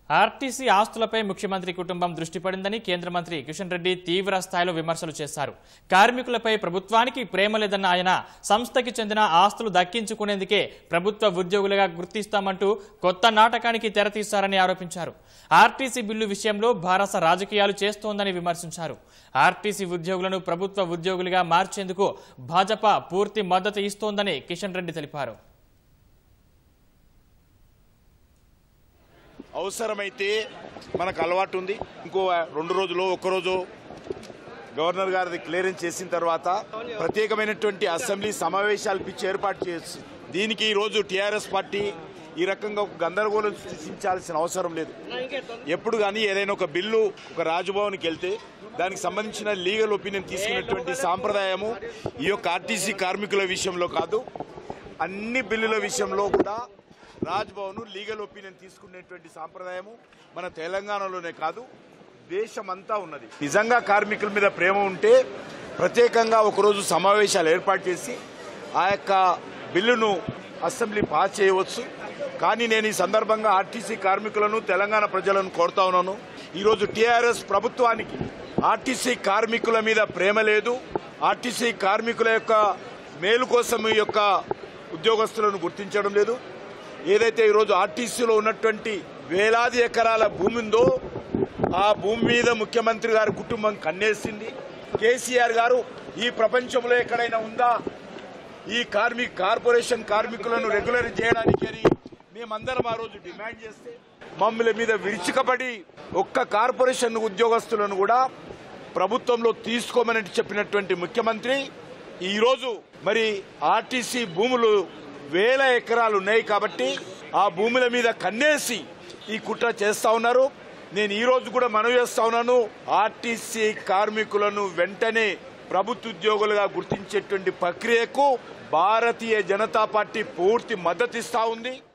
RTC ఆస్తులపై ముఖ్యమంత్రి కుటుంబం దృష్టి పడిందని కేంద్ర మంత్రి కిషన్ రెడ్డి తీవ్ర స్థాయిలో విమర్శలు చేశారు కార్మికులపై ప్రభుత్వానికి ప్రేమ లేదన్న ఆయన సంస్థకి చెందిన ఆస్తులు దక్కించుకునేందుకే ప్రభుత్వ ఉద్యోగులుగా గుర్తిస్తామంటూ కొత్త నాటకానికి తెరతీశారని ఆరోపించారు ఆర్టీసీ బిల్లు విషయంలో భారత రాజకీయాలు చేస్తోందని విమర్శించారు ఆర్టీసీ ఉద్యోగులను ప్రభుత్వ ఉద్యోగులుగా మార్చేందుకు భాజపా పూర్తి మద్దతు ఇస్తోందని కిషన్ రెడ్డి తెలిపారు అవసరమైతే మనకు అలవాటు ఉంది ఇంకో రెండు రోజులు ఒక్కరోజు గవర్నర్ గారిది క్లియరెన్స్ చేసిన తర్వాత ప్రత్యేకమైనటువంటి అసెంబ్లీ సమావేశాలు పిచ్చి ఏర్పాటు చేయొచ్చు దీనికి ఈ రోజు టీఆర్ఎస్ పార్టీ ఈ రకంగా ఒక గందరగోళం సృష్టించాల్సిన అవసరం లేదు ఎప్పుడు కానీ ఏదైనా ఒక బిల్లు ఒక రాజ్భవన్కి వెళ్తే దానికి సంబంధించిన లీగల్ ఒపీనియన్ తీసుకున్నటువంటి సాంప్రదాయము ఈ యొక్క ఆర్టీసీ కార్మికుల విషయంలో కాదు అన్ని బిల్లుల విషయంలో కూడా రాజ్భవన్ లీగల్ ఒపీనియన్ తీసుకునేటువంటి సాంప్రదాయము మన తెలంగాణలోనే కాదు దేశమంతా ఉన్నది నిజంగా కార్మికుల మీద ప్రేమ ఉంటే ప్రత్యేకంగా ఒకరోజు సమావేశాలు ఏర్పాటు చేసి ఆ యొక్క బిల్లును అసెంబ్లీ పాస్ చేయవచ్చు కానీ నేను ఈ సందర్భంగా ఆర్టీసీ కార్మికులను తెలంగాణ ప్రజలను కోరుతా ఉన్నాను ఈరోజు టీఆర్ఎస్ ప్రభుత్వానికి ఆర్టీసీ కార్మికుల మీద ప్రేమ లేదు ఆర్టీసీ కార్మికుల యొక్క మేలు కోసం ఈ యొక్క ఉద్యోగస్తులను గుర్తించడం లేదు ఏదైతే ఈరోజు ఆర్టీసీలో ఉన్నటువంటి వేలాది ఎకరాల భూమి ఉందో ఆ భూమి మీద ముఖ్యమంత్రి గారి కుటుంబం కన్నేసింది కేసీఆర్ గారు ఈ ప్రపంచంలో ఎక్కడైనా ఉందా ఈ కార్మిక కార్పొరేషన్ కార్మికులను రెగ్యులర్ చేయడానికి అని మేమందరం ఆ రోజు డిమాండ్ చేస్తే మమ్మల్ని మీద విరుచుకపడి ఒక్క కార్పొరేషన్ ఉద్యోగస్తులను కూడా ప్రభుత్వంలో తీసుకోమని చెప్పినటువంటి ముఖ్యమంత్రి ఈరోజు మరి ఆర్టీసీ భూములు వేల ఎకరాలు ఉన్నాయి కాబట్టి ఆ భూముల మీద కన్నేసి ఈ కుట్ర చేస్తా ఉన్నారు నేను ఈ రోజు కూడా మనవి చేస్తా ఉన్నాను ఆర్టీసీ కార్మికులను వెంటనే ప్రభుత్వ ఉద్యోగులుగా గుర్తించేటువంటి ప్రక్రియకు భారతీయ జనతా పార్టీ పూర్తి మద్దతు ఇస్తా ఉంది